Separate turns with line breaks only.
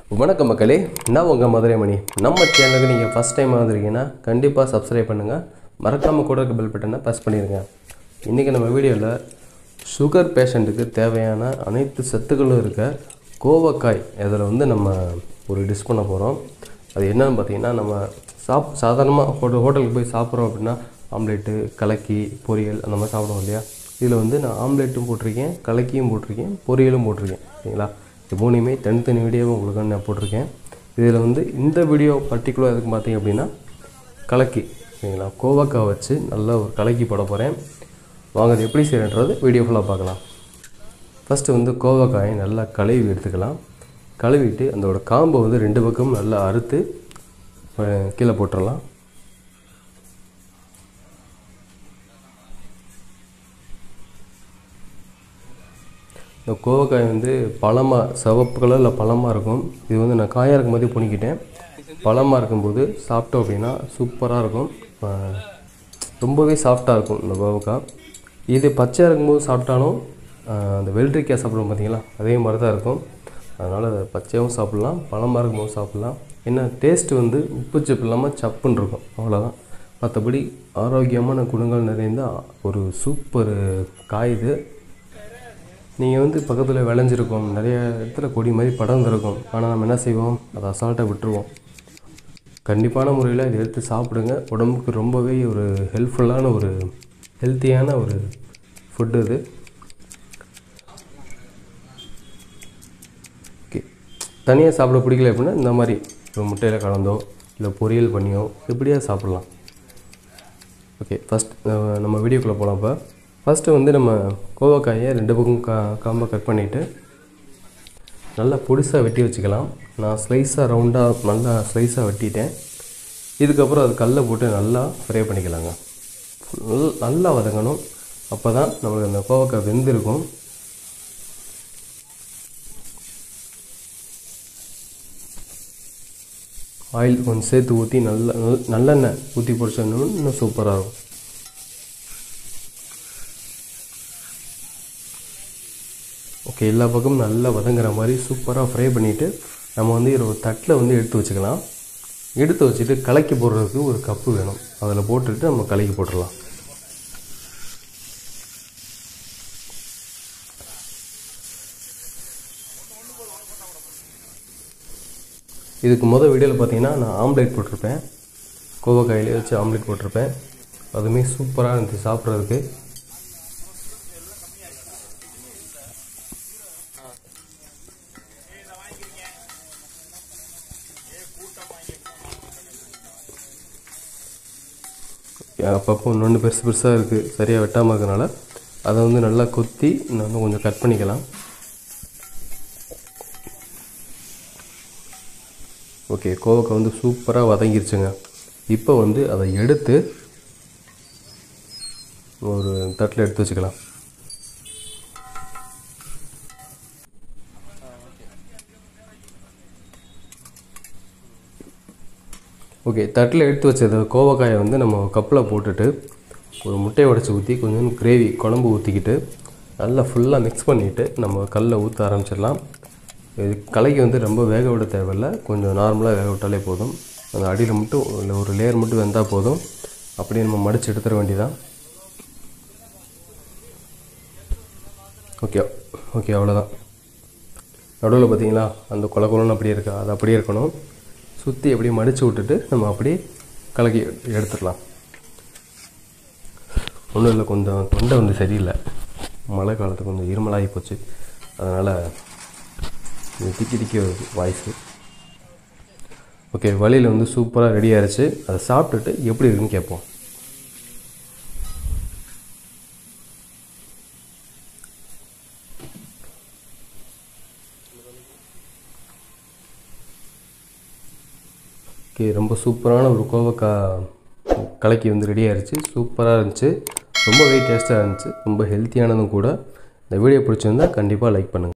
வணக்கம் மக்களே நான் உங்கள் மதுரை மணி நம்ம சேனலுக்கு நீங்கள் ஃபஸ்ட் டைம் வந்திருக்கீங்கன்னா கண்டிப்பாக சப்ஸ்கிரைப் பண்ணுங்கள் மறக்காமல் கூட இருக்க பெல் பட்டனை ப்ரெஸ் பண்ணிடுங்க இன்றைக்கி நம்ம வீடியோவில் சுகர் பேஷண்ட்டுக்கு தேவையான அனைத்து சத்துக்களும் இருக்க கோவக்காய் அதில் வந்து நம்ம ஒரு டிஷ் பண்ண போகிறோம் அது என்னன்னு பார்த்தீங்கன்னா நம்ம சாப் சாதாரணமாக ஹோட்டல் ஹோட்டலுக்கு போய் சாப்பிட்றோம் அப்படின்னா ஆம்லேட்டு கலக்கி பொரியல் அந்த மாதிரி சாப்பிடுவோம் இல்லையா இதில் வந்து நான் ஆம்லேட்டும் போட்டிருக்கேன் கலக்கியும் போட்டிருக்கேன் பொரியலும் போட்டிருக்கேன் சரிங்களா இது மூணுமே தனித்தனி வீடியோவும் உங்களுக்கு நான் போட்டிருக்கேன் இதில் வந்து இந்த வீடியோ பர்டிகுலர் எதுக்கு பார்த்தீங்க அப்படின்னா கலக்கி சரிங்களா கோவக்காய் வச்சு நல்லா ஒரு கலக்கி போட போகிறேன் வாங்க அது எப்படி செய்யறன்றது வீடியோ ஃபுல்லாக பார்க்கலாம் ஃபஸ்ட்டு வந்து கோவக்காயை நல்லா கழுவி எடுத்துக்கலாம் கழுவிட்டு அதோட காம்பை வந்து ரெண்டு பக்கமும் நல்லா அறுத்து அஹ், கீழே போட்டுடலாம் இந்த கோவக்காய் வந்து பழமாக சிவப்பு கலரில் பழமாக இருக்கும் இது வந்து நான் காயாக இருக்கும் போதே புணிக்கிட்டேன் பழமாக இருக்கும்போது சாப்பிட்டோம் அப்படின்னா சூப்பராக இருக்கும் அஹ், ரொம்பவே சாஃப்டாக இருக்கும் இந்த கோவக்காய் இது பச்சையாக இருக்கும்போது சாப்பிட்டாலும் அஹ், அந்த வெள்ளரிக்காய் சாப்பிடுவோம் பார்த்தீங்களா அதே மாதிரி தான் இருக்கும் அதனால் அதை பச்சையாகவும் சாப்பிட்லாம் பழமாக இருக்கும்போது சாப்பிட்லாம் என்ன டேஸ்ட்டு வந்து உப்பு சப்பு இல்லாமல் சப்புன்னு இருக்கும் அவ்வளோதான் மற்றபடி ஆரோக்கியமான குணங்கள் நிறைந்த ஒரு சூப்பர் காய் இது நீங்கள் வந்து பக்கத்தில் விளைஞ்சிருக்கும் நிறைய இடத்துல கொடி மாதிரி படர்ந்துருக்கும் ஆனால் நம்ம என்ன செய்வோம் அதை அசால்ட்டாக விட்டுருவோம் கண்டிப்பான முறையில் இதை எடுத்து சாப்பிடுங்க உடம்புக்கு ரொம்பவே ஒரு ஹெல்ப்ஃபுல்லான ஒரு ஹெல்த்தியான ஒரு ஃபுட்டு இது ஓகே தனியாக சாப்பிட பிடிக்கல அப்படின்னா இந்த மாதிரி ஒரு முட்டையில் கலந்தோ இல்லை பொரியல் பண்ணியோ எப்படியா சாப்பிட்லாம் ஓகே ஃபஸ்ட் நம்ம வீடியோக்குள்ளே போகலாம் இப்போ ஃபஸ்ட்டு வந்து நம்ம கோவக்காயை ரெண்டு பக்கம் கா காம்பை கட் பண்ணிவிட்டு நல்லா பொடிசாக வெட்டி வச்சுக்கலாம் நான் ஸ்லைஸாக ரவுண்டாக நல்லா ஸ்லைஸாக வெட்டிட்டேன் இதுக்கப்புறம் அது கல்லை போட்டு நல்லா ஃப்ரை பண்ணிக்கலாங்க நல்- நல்லா வதங்கணும் அப்போ தான் நம்மளுக்கு அந்த கோவக்காய் வெந்திருக்கும் ஆயில் கொஞ்சம் சேர்த்து ஊற்றி நல்ல நல்- நல்லெண்ணெய் ஊற்றி பொரிச்சோம்னா இன்னும் சூப்பராக இருக்கும் ஓகே எல்லா பக்கமும் நல்லா வதங்குற மாதிரி சூப்பராக ஃப்ரை பண்ணிவிட்டு நம்ம வந்து இதை ஒரு தட்டில் வந்து எடுத்து வச்சுக்கலாம் எடுத்து வச்சுட்டு கலக்கி போடுறதுக்கு ஒரு கப்பு வேணும் அதில் போட்டுட்டு நம்ம கலக்கி போட்டுடலாம் இதுக்கு முதல் வீடியோவில் பார்த்தீங்கன்னா நான் ஆம்லேட் போட்டிருப்பேன் கோவக்காயிலே வச்சு ஆம்லேட் போட்டிருப்பேன் அதுவுமே சூப்பராக இருந்துச்சு சாப்பிட்றதுக்கு அப்பப்போ ஒன்று ஒன்று பெருசு பெருசாக இருக்குது சரியாக வெட்டாமல் இருக்கனால அதை வந்து நல்லா கொத்தி நான் வந்து கொஞ்சம் கட் பண்ணிக்கலாம் ஓகே கோவக்காய் வந்து சூப்பராக வதங்கிருச்சுங்க இப்போ வந்து அதை எடுத்து ஒரு தட்டில் எடுத்து வச்சுக்கலாம் ஓகே தட்டில் எடுத்து வச்சது கோவக்காயை வந்து நம்ம கப்பில் போட்டுட்டு ஒரு முட்டையை உடச்சி ஊற்றி கொஞ்சம் கிரேவி குழம்பு ஊற்றிக்கிட்டு நல்லா ஃபுல்லாக மிக்ஸ் பண்ணிவிட்டு நம்ம கல்லில் ஊற்ற ஆரம்பிச்சிடலாம் இது கலைக்கு வந்து ரொம்ப வேக விட தேவையில்ல கொஞ்சம் நார்மலாக வேக விட்டாலே போதும் அந்த அடியில் மட்டும் இல்லை ஒரு லேயர் மட்டும் வெந்தால் போதும் அப்படியே நம்ம மடித்து எடுத்துட வேண்டியதான் ஓகே ஓகே அவ்வளோதான் நடுவில் பார்த்தீங்களா அந்த கொல கொலன்னு அப்படியே இருக்கா அது அப்படியே இருக்கணும் சுற்றி அப்படியே மடித்து விட்டுட்டு நம்ம அப்படியே கலக்கி எடுத்துடலாம் ஒன்றும் இல்லை கொஞ்சம் தொண்டை வந்து சரியில்லை மழை காலத்துக்கு கொஞ்சம் இருமலாகி போச்சு அதனால் இது திக்கி திக்கி வருது வாய்ஸு ஓகே வழியில் வந்து சூப்பராக ரெடி ஆயிடுச்சு அதை சாப்பிட்டுட்டு எப்படி இருக்குன்னு கேட்போம் ஓகே ரொம்ப சூப்பரான ஒரு கோவக்காய் கலக்கி வந்து ரெடி ஆயிருச்சு சூப்பராக இருந்துச்சு ரொம்பவே டேஸ்ட்டாக இருந்துச்சு ரொம்ப ஹெல்த்தியானதும் கூட இந்த வீடியோ பிடிச்சிருந்தா கண்டிப்பாக லைக் பண்ணுங்கள்